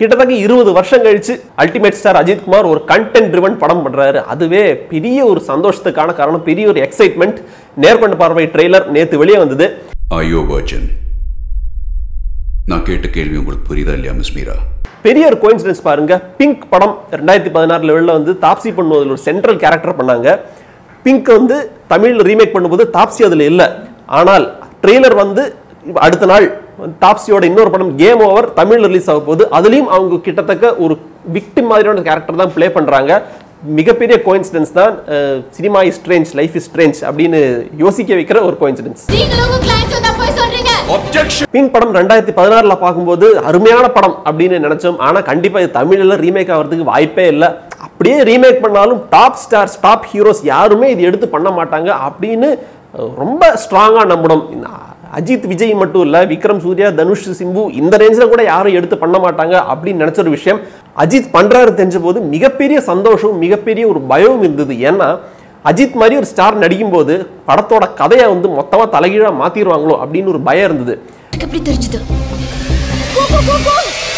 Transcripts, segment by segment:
கிட்டத்தட்ட இருபது வருஷம் கழிச்சு அல்டிமேட் ஸ்டார் அஜித் குமார் ஒரு கண்டென்ட் ட்ரிவன் படம் பண்றாரு அதுவே பெரிய ஒரு சந்தோஷத்துக்கான காரணம் பெரிய ஒரு எக்ஸைட்மெண்ட் நேர்கொண்ட பார்வை ட்ரெய்லர் நேத்து வெளியே வந்தது ஐயோ பர்ஜன் நான் கேட்ட கேள்வி உங்களுக்கு புரியுதா இல்லையா மிஸ் மீரா பெரிய ஒரு கோயின்சிடன்ஸ் பாருங்க பிங்க் படம் ரெண்டாயிரத்தி பதினாறுல வெளில வந்து தாப்சி பண்ணுவதில் ஒரு சென்ட்ரல் கேரக்டர் பண்ணாங்க பிங்க் வந்து தமிழ்ல ரீமேக் பண்ணும்போது தாப்சி அதுல இல்லை ஆனால் ட்ரெய்லர் வந்து அடுத்த நாள் தாப்சியோட இன்னொரு படம் கேம் ஓவர் தமிழ்ல ரிலீஸ் ஆக போகுது அதுலயும் அவங்க கிட்டத்தட்ட ஒரு விக்டிம் மாதிரியான கேரக்டர் தான் ப்ளே பண்றாங்க மிகப்பெரிய கோயின்சிடன்ஸ் தான் cinema is strange life is strange அப்படின்னு யோசிக்க வைக்கிற ஒரு கோயின்சிடன்ஸ் நீங்களும் உங்க கிளைண்ட்ஸ் வந்தா போய் சொல்றீங்க பிங்க் படம் ரெண்டாயிரத்தி பதினாறுல பார்க்கும்போது அருமையான படம் அப்படின்னு நினைச்சோம் ஆனா கண்டிப்பா இது தமிழ்ல ரீமேக் ஆகிறதுக்கு வாய்ப்பே இல்லை அப்படியே ரீமேக் பண்ணாலும் டாப் ஸ்டார்ஸ் டாப் ஹீரோஸ் யாருமே இது எடுத்து பண்ண மாட்டாங்க அப்படின்னு அஹ், ரொம்ப ஸ்ட்ராங்கா நம்பணும் இந்த அஜித் விஜய் மட்டும் இல்ல விக்ரம் சூர்யா தனுஷ் சிம்பு இந்த ரேஞ்சில் கூட யாரும் எடுத்து பண்ண மாட்டாங்க அப்படின்னு நினைச்ச ஒரு விஷயம் அஜித் பண்றாரு தெரிஞ்ச போது மிகப்பெரிய சந்தோஷம் மிகப்பெரிய ஒரு பயம் இருந்தது ஏன்னா அஜித் மாதிரி ஒரு ஸ்டார் நடிக்கும்போது படத்தோட கதையை வந்து மொத்தமா தலைகீழா மாத்திடுவாங்களோ அப்படின்னு ஒரு பயம் இருந்தது எனக்கு எப்படி தெரிஞ்சது போ போ போ போ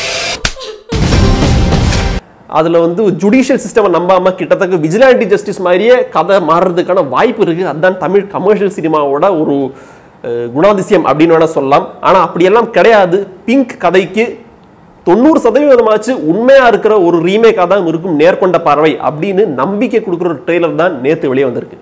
அதுல வந்து ஜுடிஷியல் சிஸ்டம் நம்பாம கிட்டத்தட்ட விஜிலாண்டி ஜஸ்டிஸ் மாதிரியே கதை மாறுறதுக்கான வாய்ப்பு இருக்கு அதுதான் தமிழ் கமர்ஷியல் சினிமாவோட ஒரு அஹ், குணாதிசயம் அப்படின்னு வேணா சொல்லலாம் ஆனா அப்படியெல்லாம் கிடையாது பிங்க் கதைக்கு தொண்ணூறு சதவீதமாச்சு உண்மையா இருக்கிற ஒரு ரீமேக்காக தான் இருக்கும் நேர்கொண்ட பார்வை அப்படின்னு நம்பிக்கை கொடுக்குற ஒரு ட்ரெய்லர் தான் நேத்து வெளியே வந்திருக்கு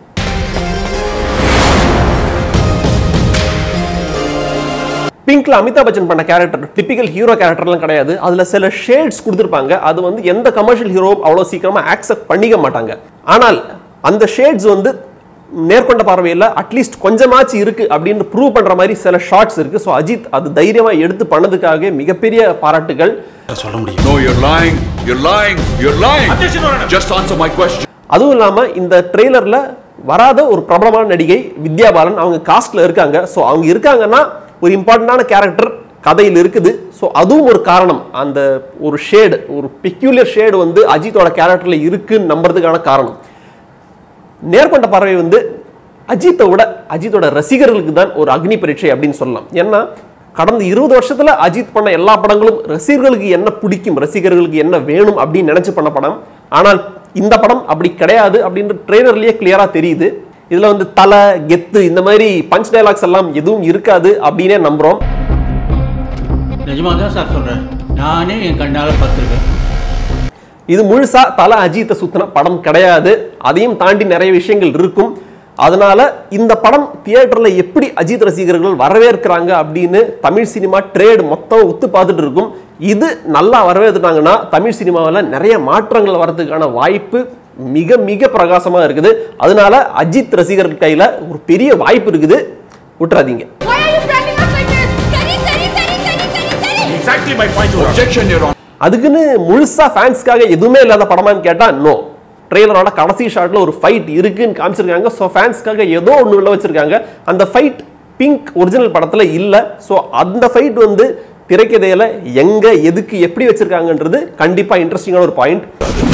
பிங்க்ல அமிதாப் பச்சன் பண்ண கேரக்டர் டிபிக்கல் ஹீரோ கேரக்டர்லாம் கிடையாது அதுல சில ஷேட்ஸ் கொடுத்துருப்பாங்க அது வந்து எந்த கமர்ஷியல் ஹீரோ அவ்வளோ சீக்கிரமா ஆக்செப்ட் பண்ணிக்க மாட்டாங்க ஆனால் அந்த ஷேட்ஸ் வந்து நேர்கொண்ட பார்வையில் அட்லீஸ்ட் கொஞ்சமாச்சு இருக்கு அப்படின்னு ப்ரூவ் பண்ற மாதிரி சில ஷார்ட்ஸ் இருக்கு ஸோ அஜித் அது தைரியமா எடுத்து பண்ணதுக்காக மிகப்பெரிய பாராட்டுகள் No, you're lying. You're lying. You're lying. Just answer my question. அதுவும் இல்லாம இந்த ட்ரெய்லர்ல வராத ஒரு பிரபலமான நடிகை வித்யா பாலன் அவங்க காஸ்ட்ல இருக்காங்க ஸோ அவங்க இருக்காங்கன்னா ஒரு இம்பார்ட்டண்டான கேரக்டர் கதையில் இருக்குது ஸோ அதுவும் ஒரு காரணம் அந்த ஒரு ஷேடு ஒரு பெக்யூலியர் ஷேடு வந்து அஜித்தோட கேரக்டர்ல இருக்குன்னு நம்புறதுக்கான காரணம் நேர்கொண்ட பறவை வந்து அஜித்தை விட அஜித்தோட ரசிகர்களுக்கு தான் ஒரு அக்னி பரீட்சை அப்படின்னு சொல்லலாம் ஏன்னா கடந்த இருபது வருஷத்துல அஜித் பண்ண எல்லா படங்களும் ரசிகர்களுக்கு என்ன பிடிக்கும் ரசிகர்களுக்கு என்ன வேணும் அப்படின்னு நினைச்சு பண்ண படம் ஆனால் இந்த படம் அப்படி கிடையாது அப்படின்ற ட்ரெய்லர்லயே கிளியரா தெரியுது இதுல வந்து தலை கெத்து இந்த மாதிரி பஞ்ச் டயலாக்ஸ் எல்லாம் எதுவும் இருக்காது அப்படின்னே நம்புறோம் நிஜமாக தான் சார் சொல்கிறேன் நானே என் கண்ணால் பார்த்துருக்கேன் இது முழுசா தல அஜித்தை சுத்தின படம் கிடையாது அதையும் தாண்டி நிறைய விஷயங்கள் இருக்கும் அதனால இந்த படம் தியேட்டர்ல எப்படி அஜித் ரசிகர்கள் வரவேற்கிறாங்க அப்படின்னு தமிழ் சினிமா ட்ரேட் மொத்தம் உத்து பார்த்துட்டு இருக்கும் இது நல்லா வரவேற்றுட்டாங்கன்னா தமிழ் சினிமாவில் நிறைய மாற்றங்கள் வர்றதுக்கான வாய்ப்பு மிக மிக பிரகாசமா இருக்குது அதனால அஜித் ரசிகர்கள் கையில ஒரு பெரிய வாய்ப்பு இருக்குது விட்டுறாதீங்க Why are you branding us like this? சரி சரி சரி சரி சரி சரி Objection, Your Honor. அதுக்குன்னு முழுசா ஃபேன்ஸ்க்காக எதுவுமே இல்லாத படமான்னு கேட்டா நோ ட்ரெய்லரோட கடைசி ஷாட்ல ஒரு ஃபைட் இருக்குன்னு காமிச்சிருக்காங்க ஸோ ஃபேன்ஸ்க்காக ஏதோ ஒன்று உள்ள வச்சிருக்காங்க அந்த ஃபைட் பிங்க் ஒரிஜினல் படத்துல இல்ல ஸோ அந்த ஃபைட் வந்து திரைக்கதையில எங்க எதுக்கு எப்படி வச்சிருக்காங்கன்றது கண்டிப்பா இன்ட்ரெஸ்டிங்கான ஒரு பாயிண்ட்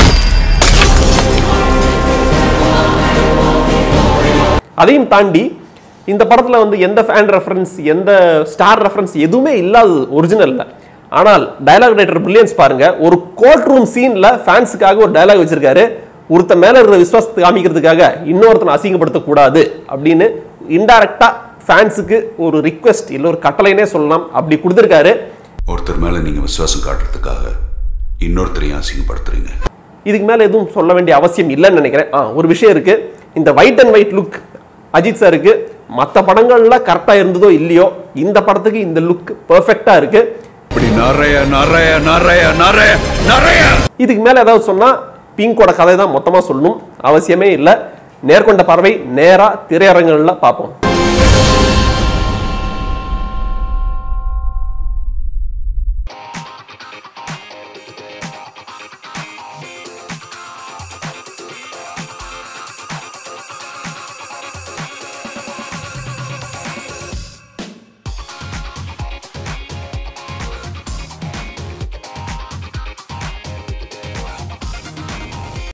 அதையும் தாண்டி இந்த படத்துல வந்து எந்த ஃபேன் ரெஃபரன்ஸ் எந்த ஸ்டார் ரெஃபரன்ஸ் எதுவுமே இல்லாதது ஒரிஜினல்ல ஆனால் டயலாக் ரைட்டர் பிரில்லியன்ஸ் பாருங்க ஒரு கோர்ட் ரூம் சீன்ல ஃபேன்ஸுக்காக ஒரு டயலாக் வச்சிருக்காரு ஒருத்த மேல இருக்கிற விசுவாசத்தை காமிக்கிறதுக்காக இன்னொருத்தனை அசிங்கப்படுத்த கூடாது அப்படின்னு இன்டைரக்டா ஃபேன்ஸுக்கு ஒரு ரிக்வெஸ்ட் இல்ல ஒரு கட்டளைனே சொல்லலாம் அப்படி கொடுத்துருக்காரு ஒருத்தர் மேல நீங்க விசுவாசம் காட்டுறதுக்காக இன்னொருத்தரையும் அசிங்கப்படுத்துறீங்க இதுக்கு மேல எதுவும் சொல்ல வேண்டிய அவசியம் இல்லைன்னு நினைக்கிறேன் ஆ ஒரு விஷயம் இருக்கு இந்த white and white look Ajith சாருக்கு மற்ற படங்கள்ல கரெக்டா இருந்ததோ இல்லையோ இந்த படத்துக்கு இந்த லுக் பெர்ஃபெக்டா இருக்கு இப்படி நிறைய நிறைய நிறைய நிறைய நிறைய இதுக்கு மேல ஏதாவது சொன்னா பிங்கோட கதை தான் மொத்தமா சொல்லணும் அவசியமே இல்லை நேர்கொண்ட பறவை நேரா திரையரங்குகளில் பார்ப்போம்